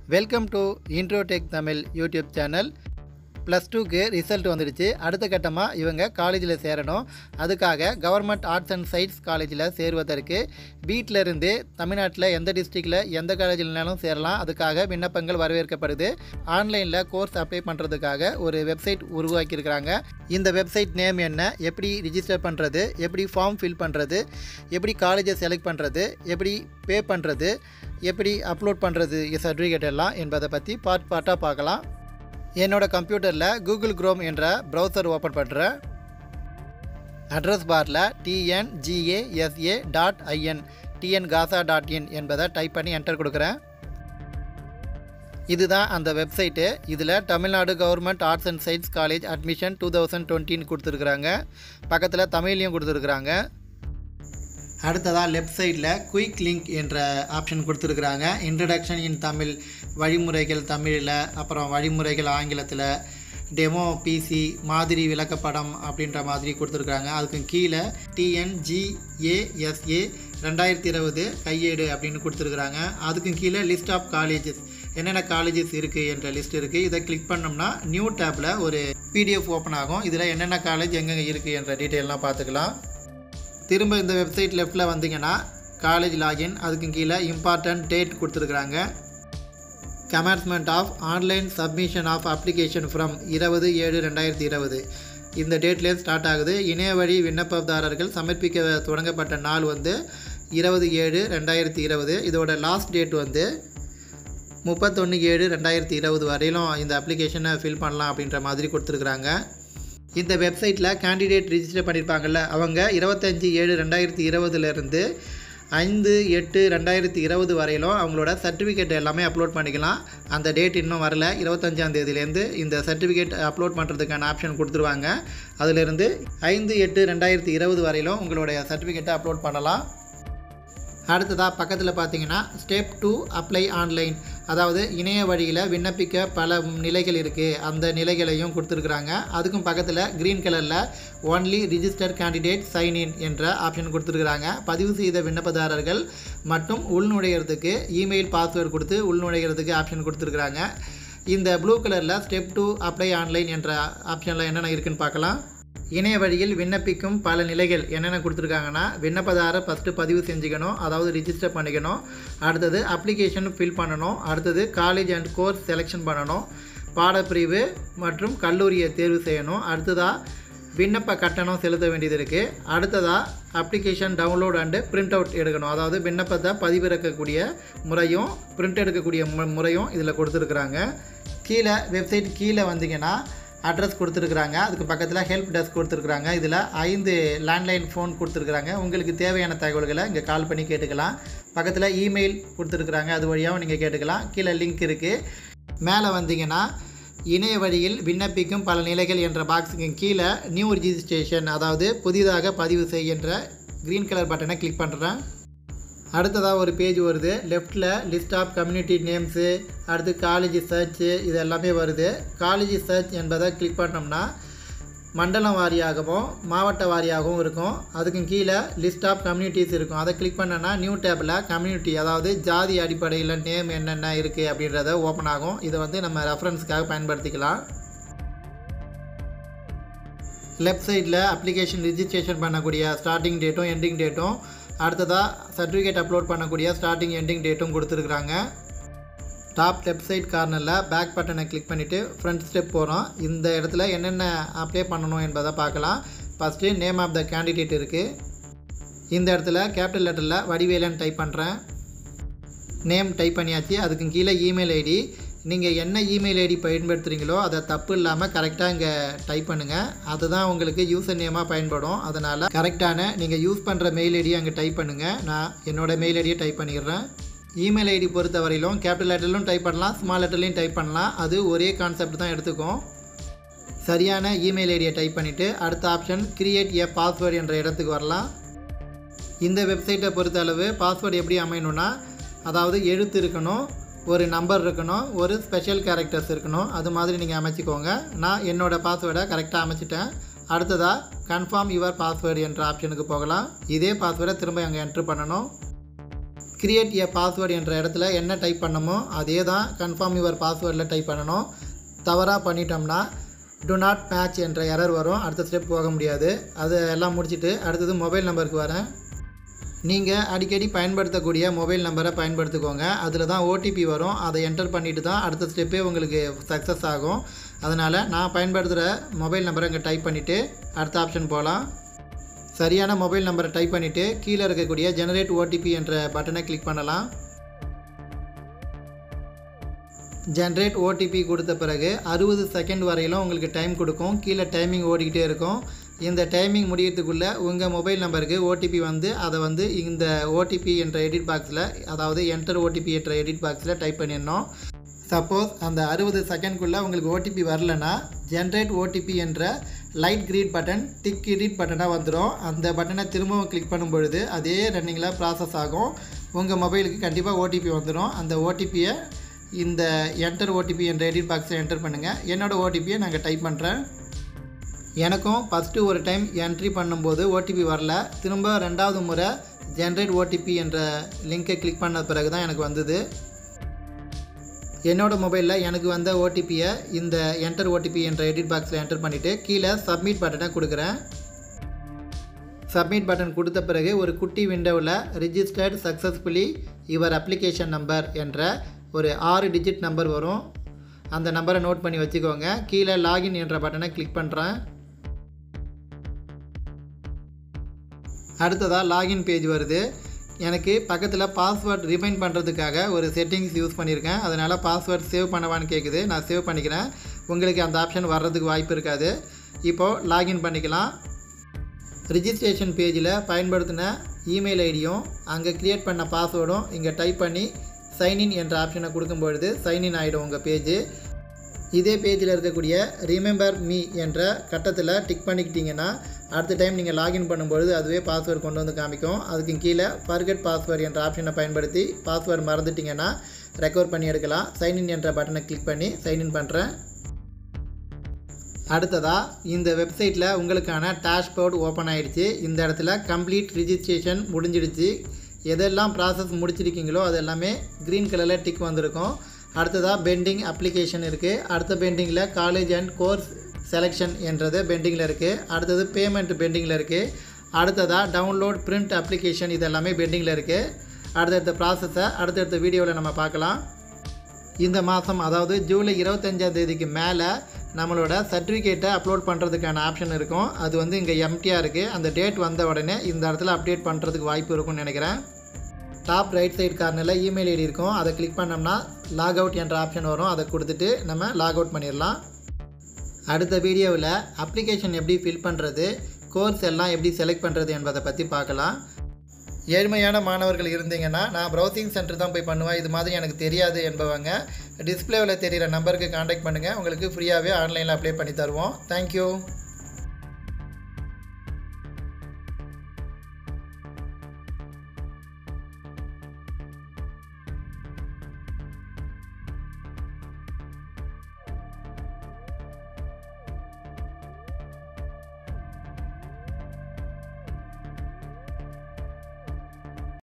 welcome to இன்ட்ரோடெக் Tamil YouTube channel plus டூக்கு result வந்துடுச்சு அடுத்த கட்டமாக இவங்க காலேஜில் சேரணும் அதுக்காக கவர்மெண்ட் ஆர்ட்ஸ் அண்ட் சயின்ஸ் காலேஜில் சேருவதற்கு வீட்டில் இருந்து தமிழ்நாட்டில் எந்த டிஸ்ட்ரிக்டில் எந்த காலேஜில்னாலும் சேரலாம் அதுக்காக விண்ணப்பங்கள் வரவேற்கப்படுது ஆன்லைனில் கோர்ஸ் அப்ளை பண்ணுறதுக்காக ஒரு வெப்சைட் உருவாக்கியிருக்கிறாங்க இந்த வெப்சைட் நேம் என்ன எப்படி ரிஜிஸ்டர் பண்ணுறது எப்படி ஃபார்ம் ஃபில் பண்ணுறது எப்படி காலேஜை செலக்ட் பண்ணுறது எப்படி பே பண்ணுறது எப்படி அப்லோட் பண்ணுறது சர்டிஃபிகேட் எல்லாம் என்பதை பற்றி பார்ட் பார்ட்டாக பார்க்கலாம் என்னோட கம்ப்யூட்டரில் கூகுள் குரோம் என்ற ப்ரௌசர் ஓப்பன் பண்ணுறேன் அட்ரஸ் பாரில் TNGASA dot IN TN GASA dot in என்பதை டைப் பண்ணி என்டர் கொடுக்குறேன் இதுதான் அந்த வெப்சைட்டு இதில் Tamil Nadu government arts and science college admission two thousand டுவெண்ட்டின்னு கொடுத்துருக்குறாங்க பக்கத்தில் தமிழ்லையும் கொடுத்துருக்குறாங்க அடுத்ததாக லெஃப்ட் சைடில் குயிக் லிங்க் என்ற ஆப்ஷன் கொடுத்துருக்குறாங்க இன்ட்ரடக்ஷன் இன் தமிழ் வழிமுறைகள் தமிழில் அப்புறம் வழிமுறைகள் ஆங்கிலத்தில் டெமோ பிசி மாதிரி விளக்கப்படம் அப்படின்ற மாதிரி கொடுத்துருக்குறாங்க அதுக்கு கீழே டிஎன்ஜிஏஎஸ்ஏ ரெண்டாயிரத்தி இருபது கையேடு அப்படின்னு கொடுத்துருக்குறாங்க அதுக்கு கீழே லிஸ்ட் ஆஃப் காலேஜஸ் என்னென்ன காலேஜஸ் இருக்குது என்ற லிஸ்ட் இருக்குது இதை கிளிக் பண்ணோம்னா நியூ டேப்பில் ஒரு பிடிஎஃப் ஓப்பன் ஆகும் இதில் என்னென்ன காலேஜ் எங்கெங்கே இருக்குது என்ற டீட்டெயிலாம் பார்த்துக்கலாம் திரும்ப இந்த வெப்சைட் லெஃப்ட்டில் வந்தீங்கன்னா காலேஜ் லாகின் அதுக்கு கீழே இம்பார்ட்டன்ட் டேட் கொடுத்துருக்குறாங்க commencement of online submission of application from இருபது ஏழு ரெண்டாயிரத்தி இருபது இந்த டேட்லேயே ஸ்டார்ட் ஆகுது இணைய வழி விண்ணப்பதாரர்கள் சமர்ப்பிக்க தொடங்கப்பட்ட நாள் வந்து இருபது ஏழு ரெண்டாயிரத்தி இருபது இதோட லாஸ்ட் டேட் வந்து முப்பத்தொன்று ஏழு ரெண்டாயிரத்தி இருபது வரையிலும் இந்த அப்ளிகேஷனை ஃபில் பண்ணலாம் அப்படின்ற மாதிரி கொடுத்துருக்குறாங்க இந்த வெப்சைட்டில் கேண்டிடேட் ரிஜிஸ்டர் பண்ணியிருப்பாங்கல்ல அவங்க இருபத்தஞ்சி ஏழு ரெண்டாயிரத்தி இருபதுலேருந்து ஐந்து எட்டு ரெண்டாயிரத்தி இருபது வரையிலும் அவங்களோட சர்டிஃபிகேட் எல்லாமே அப்லோட் பண்ணிக்கலாம் அந்த டேட் இன்னும் வரல இருபத்தஞ்சாம் தேதியிலேருந்து இந்த சர்டிஃபிகேட் அப்லோட் பண்ணுறதுக்கான ஆப்ஷன் கொடுத்துருவாங்க அதிலிருந்து ஐந்து எட்டு ரெண்டாயிரத்தி இருபது வரையிலும் உங்களுடைய சர்டிஃபிகேட்டை அப்லோட் பண்ணலாம் அடுத்ததாக பக்கத்தில் பார்த்தீங்கன்னா ஸ்டெப் டூ அப்ளை ஆன்லைன் அதாவது இணைய வழியில் விண்ணப்பிக்க பல நிலைகள் இருக்குது அந்த நிலைகளையும் கொடுத்துருக்குறாங்க அதுக்கும் பக்கத்தில் க்ரீன் கலரில் only register candidate sign in என்ற ஆப்ஷன் கொடுத்துருக்குறாங்க பதிவு செய்த விண்ணப்பதாரர்கள் மட்டும் உள்நுழையிறதுக்கு இமெயில் பாஸ்வேர்டு கொடுத்து உள்நுழைகிறதுக்கு ஆப்ஷன் கொடுத்துருக்குறாங்க இந்த ப்ளூ கலரில் ஸ்டெப் டூ அப்ளை ஆன்லைன் என்ற ஆப்ஷனில் என்னென்ன இருக்குன்னு பார்க்கலாம் இணைய வழியில் விண்ணப்பிக்கும் பல நிலைகள் என்னென்ன கொடுத்துருக்காங்கன்னா விண்ணப்பதாரர் ஃபஸ்ட்டு பதிவு செஞ்சுக்கணும் அதாவது ரிஜிஸ்டர் பண்ணிக்கணும் அடுத்தது அப்ளிகேஷன் ஃபில் பண்ணணும் அடுத்தது காலேஜ் அண்ட் கோர்ஸ் செலெக்ஷன் பண்ணணும் பாடப்பிரிவு மற்றும் கல்லூரியை தேர்வு செய்யணும் அடுத்ததாக விண்ணப்ப கட்டணம் செலுத்த வேண்டியது இருக்குது அடுத்ததாக application download and print out எடுக்கணும் அதாவது விண்ணப்பத்தை பதிவிறக்கக்கூடிய முறையும் பிரிண்ட் எடுக்கக்கூடிய மு முறையும் இதில் கொடுத்துருக்குறாங்க கீழே வெப்சைட் கீழே வந்தீங்கன்னா அட்ரஸ் கொடுத்துருக்குறாங்க அதுக்கு பக்கத்தில் ஹெல்ப் டெஸ்க் கொடுத்துருக்குறாங்க இதில் ஐந்து லேண்ட்லைன் ஃபோன் கொடுத்துருக்குறாங்க உங்களுக்கு தேவையான தகவல்களை இங்கே கால் பண்ணி கேட்டுக்கலாம் பக்கத்தில் இமெயில் கொடுத்துருக்குறாங்க அது வழியாகவும் நீங்கள் கேட்டுக்கலாம் கீழே லிங்க் இருக்குது மேலே வந்தீங்கன்னா இணைய வழியில் விண்ணப்பிக்கும் பல நிலைகள் என்ற பாக்ஸுக்கு கீழே நியூ ரிஜிஸ்ட்ரேஷன் அதாவது புதிதாக பதிவு செய்கின்ற க்ரீன் கலர் பட்டனை கிளிக் பண்ணுறேன் அடுத்ததாக ஒரு பேஜ் வருது லெஃப்ட்டில் லிஸ்ட் ஆஃப் கம்யூனிட்டி நேம்ஸு அடுத்து காலேஜ் சர்ச்சு இது எல்லாமே வருது காலேஜ் சர்ச் என்பதை கிளிக் பண்ணோம்னா மண்டலம் வாரியாகவும் மாவட்ட வாரியாகவும் இருக்கும் அதுக்கு கீழே லிஸ்ட் ஆஃப் கம்யூனிட்டிஸ் இருக்கும் அதை கிளிக் பண்ணோன்னா நியூ டேப்பில் கம்யூனிட்டி அதாவது ஜாதி அடிப்படையில் நேம் என்னென்ன இருக்குது அப்படின்றத ஓப்பன் ஆகும் இதை வந்து நம்ம ரெஃபரன்ஸ்க்காக பயன்படுத்திக்கலாம் லெஃப்ட் சைடில் அப்ளிகேஷன் ரிஜிஸ்ட்ரேஷன் பண்ணக்கூடிய ஸ்டார்டிங் டேட்டும் எண்டிங் டேட்டும் அடுத்ததாக சர்டிஃபிகேட் அப்லோட் பண்ணக்கூடிய ஸ்டார்டிங் எண்டிங் டேட்டும் கொடுத்துருக்குறாங்க டாப் லெஃப்ட் சைட் கார்னரில் பேக் பட்டனை கிளிக் பண்ணிவிட்டு ஃப்ரண்ட் ஸ்டெப் போகிறோம் இந்த இடத்துல என்னென்ன அப்ளை பண்ணணும் என்பதை பார்க்கலாம் first name of the candidate இருக்குது இந்த இடத்துல கேபிட்டல் லெட்டரில் வடிவேலன் டைப் பண்ணுறேன் நேம் டைப் பண்ணியாச்சு அதுக்கு கீழே இமெயில் ஐடி நீங்கள் என்ன இமெயில் ஐடி பயன்படுத்துகிறீங்களோ அதை தப்பு இல்லாமல் கரெக்டாக இங்கே டைப் பண்ணுங்கள் அதுதான் உங்களுக்கு யூசர் நேமாக பயன்படும் அதனால் கரெக்டான நீங்கள் யூஸ் பண்ணுற மெயில் ஐடியை அங்கே டைப் பண்ணுங்கள் நான் என்னோடய மெயில் ஐடியை டைப் பண்ணிடுறேன் இமெயில் ஐடி பொறுத்த வரையிலும் கேபிட்டல் லெட்டர்லையும் டைப் பண்ணலாம் ஸ்மால் லெட்டர்லையும் டைப் பண்ணலாம் அது ஒரே கான்செப்ட் தான் எடுத்துக்கும் சரியான இமெயில் ஐடியை டைப் பண்ணிவிட்டு அடுத்த ஆப்ஷன் கிரியேட் ஏ பாஸ்வேர்டு என்ற இடத்துக்கு வரலாம் இந்த வெப்சைட்டை பொறுத்த அளவு பாஸ்வேர்டு எப்படி அமையணும்னா அதாவது எழுத்து இருக்கணும் ஒரு நம்பர் இருக்கணும் ஒரு ஸ்பெஷல் கேரக்டர்ஸ் இருக்கணும் அது மாதிரி நீங்கள் அமைச்சிக்கோங்க நான் என்னோடய பாஸ்வேர்டை கரெக்டாக அமைச்சிட்டேன் அடுத்ததாக கன்ஃபார்ம் யுவர் பாஸ்வேர்டு என்ற ஆப்ஷனுக்கு போகலாம் இதே பாஸ்வேர்டை திரும்ப அங்கே என்ட்ரு பண்ணணும் கிரியேட் ஏ பாஸ்வேர்டு என்ற இடத்துல என்ன டைப் பண்ணமோ அதே தான் கன்ஃபார்ம் யுவர் பாஸ்வேர்டில் டைப் பண்ணணும் தவறாக பண்ணிட்டோம்னா டு நாட் மேட்ச் என்ற எரர் வரும் அடுத்த ஸ்டெப் போக முடியாது அது எல்லாம் முடிச்சுட்டு அடுத்தது மொபைல் நம்பருக்கு வரேன் நீங்கள் அடிக்கடி பயன்படுத்தக்கூடிய மொபைல் நம்பரை பயன்படுத்திக்கோங்க அதில் தான் ஓடிபி வரும் அதை என்டர் பண்ணிட்டு தான் அடுத்த ஸ்டெப்பே உங்களுக்கு சக்ஸஸ் ஆகும் அதனால் நான் பயன்படுத்துகிற மொபைல் நம்பரை இங்கே டைப் பண்ணிவிட்டு அடுத்த ஆப்ஷன் போகலாம் சரியான மொபைல் நம்பரை டைப் பண்ணிவிட்டு கீழே இருக்கக்கூடிய ஜெனரேட் ஓடிபி என்ற பட்டனை கிளிக் பண்ணலாம் ஜென்ரேட் ஓடிபி கொடுத்த பிறகு அறுபது செகண்ட் வரையிலும் உங்களுக்கு டைம் கொடுக்கும் கீழே டைமிங் ஓடிக்கிட்டே இருக்கும் இந்த டைமிங் முடியறதுக்குள்ளே உங்கள் மொபைல் நம்பருக்கு ஓடிபி வந்து அதை வந்து இந்த ஓடிபி என்ற எடிட் பாக்ஸில் அதாவது என்டர் ஓடிபி என்ற எடிட் பாக்ஸில் டைப் பண்ணிடணும் சப்போஸ் அந்த அறுபது செகண்ட்குள்ளே உங்களுக்கு ஓடிபி வரலனா ஜென்ரேட் ஓடிபி என்ற லைட் கிரீட் பட்டன் டிக் எடிட் பட்டனாக வந்துடும் அந்த பட்டனை திரும்பவும் கிளிக் பண்ணும் பொழுது அதே ரன்னிங்கில் ப்ராசஸ் ஆகும் உங்கள் மொபைலுக்கு கண்டிப்பாக ஓடிபி வந்துடும் அந்த ஓடிபியை இந்த என்டர் ஓடிபி என்ற எடிட் பாக்ஸில் என்டர் பண்ணுங்கள் என்னோடய ஓடிபியை நாங்கள் டைப் பண்ணுறேன் எனக்கும் ஃபஸ்ட்டு ஒரு டைம் என்ட்ரி பண்ணும்போது ஓடிபி வரல திரும்ப ரெண்டாவது முறை ஜென்ரேட் ஓடிபி என்ற லிங்கை கிளிக் பண்ண பிறகு தான் எனக்கு வந்தது என்னோடய மொபைலில் எனக்கு வந்த ஓடிபியை இந்த என்டர் ஓடிபி என்ற எடிட் பாக்ஸில் என்டர் பண்ணிவிட்டு கீழே சப்மிட் பட்டனை கொடுக்குறேன் சப்மிட் பட்டன் கொடுத்த பிறகு ஒரு குட்டி விண்டோவில் registered successfully your application number என்ற ஒரு ஆறு டிஜிட் நம்பர் வரும் அந்த நம்பரை நோட் பண்ணி வச்சுக்கோங்க கீழே லாகின் என்ற பட்டனை கிளிக் பண்ணுறேன் அடுத்ததாக லாகின் பேஜ் வருது எனக்கு பக்கத்தில் பாஸ்வேர்ட் ரிமைண்ட் பண்ணுறதுக்காக ஒரு செட்டிங்ஸ் யூஸ் பண்ணியிருக்கேன் அதனால் பாஸ்வேர்ட் சேவ் பண்ணவான்னு கேட்குது நான் சேவ் பண்ணிக்கிறேன் உங்களுக்கு அந்த ஆப்ஷன் வர்றதுக்கு வாய்ப்பு இருக்காது இப்போது லாகின் பண்ணிக்கலாம் ரிஜிஸ்ட்ரேஷன் பேஜில் பயன்படுத்தின இமெயில் ஐடியும் அங்கே க்ரியேட் பண்ண பாஸ்வேர்டும் இங்கே டைப் பண்ணி சைன்இன் என்ற ஆப்ஷனை கொடுக்கும் பொழுது சைன்இன் ஆகிடும் உங்கள் பேஜ் இதே பேஜில் இருக்கக்கூடிய ரிமெம்பர் மீ என்ற கட்டத்தில் டிக் பண்ணிக்கிட்டிங்கன்னா அடுத்த டைம் நீங்கள் லாகின் பண்ணும்பொழுது அதுவே பாஸ்வேர்டு கொண்டு வந்து காமிக்கும் அதுக்கு கீழே ஃபர்கெட் பாஸ்வேர்டு என்ற ஆப்ஷனை பயன்படுத்தி பாஸ்வேர்டு மறந்துட்டிங்கன்னா ரெக்கவர் பண்ணி எடுக்கலாம் சைன்இன் என்ற பட்டனை கிளிக் பண்ணி சைன்இன் பண்ணுறேன் அடுத்ததாக இந்த வெப்சைட்டில் உங்களுக்கான டேஷ்போர்ட் ஓப்பன் ஆகிடுச்சு இந்த இடத்துல கம்ப்ளீட் ரிஜிஸ்ட்ரேஷன் முடிஞ்சிடுச்சு எதெல்லாம் ப்ராசஸ் முடிச்சிருக்கீங்களோ அது எல்லாமே க்ரீன் கலரில் டிக் வந்திருக்கும் அடுத்ததாக பெண்டிங் அப்ளிகேஷன் இருக்குது அடுத்த பெண்டிங்கில் காலேஜ் அண்ட் கோர்ஸ் செலெக்ஷன் என்றது பெண்டிங்கில் இருக்குது அடுத்தது பேமெண்ட் பெண்டிங்கில் இருக்குது அடுத்ததாக டவுன்லோட் பிரிண்ட் அப்ளிகேஷன் இது எல்லாமே பெண்டிங்கில் இருக்குது அடுத்தடுத்த ப்ராசஸை அடுத்தடுத்த வீடியோவில் நம்ம பார்க்கலாம் இந்த மாதம் அதாவது ஜூலை இருபத்தஞ்சாம் தேதிக்கு மேலே நம்மளோட சர்டிஃபிகேட்டை அப்லோட் பண்ணுறதுக்கான ஆப்ஷன் இருக்கும் அது வந்து இங்கே எம்டியாக இருக்குது அந்த டேட் வந்த உடனே இந்த இடத்துல அப்டேட் பண்ணுறதுக்கு வாய்ப்பு இருக்கும்னு நினைக்கிறேன் டாப் ரைட் சைடு கார்னரில் இமெயில் ஐடி இருக்கும் அதை கிளிக் பண்ணோம்னா லாக் அவுட் என்ற ஆப்ஷன் வரும் அதை கொடுத்துட்டு நம்ம லாக் அவுட் பண்ணிடலாம் அடுத்த வீடியோவில் அப்ளிகேஷன் எப்படி ஃபில் பண்ணுறது கோர்ஸ் எல்லாம் எப்படி செலக்ட் பண்ணுறது என்பதை பற்றி பார்க்கலாம் ஏழ்மையான மாணவர்கள் இருந்தீங்கன்னா நான் ப்ரௌசிங் சென்டர் தான் போய் பண்ணுவேன் இது மாதிரி எனக்கு தெரியாது என்பவங்க டிஸ்பிளேவில் தெரிகிற நம்பருக்கு காண்டாக்ட் பண்ணுங்கள் உங்களுக்கு ஃப்ரீயாகவே ஆன்லைனில் அப்ளை பண்ணி தருவோம் தேங்க்யூ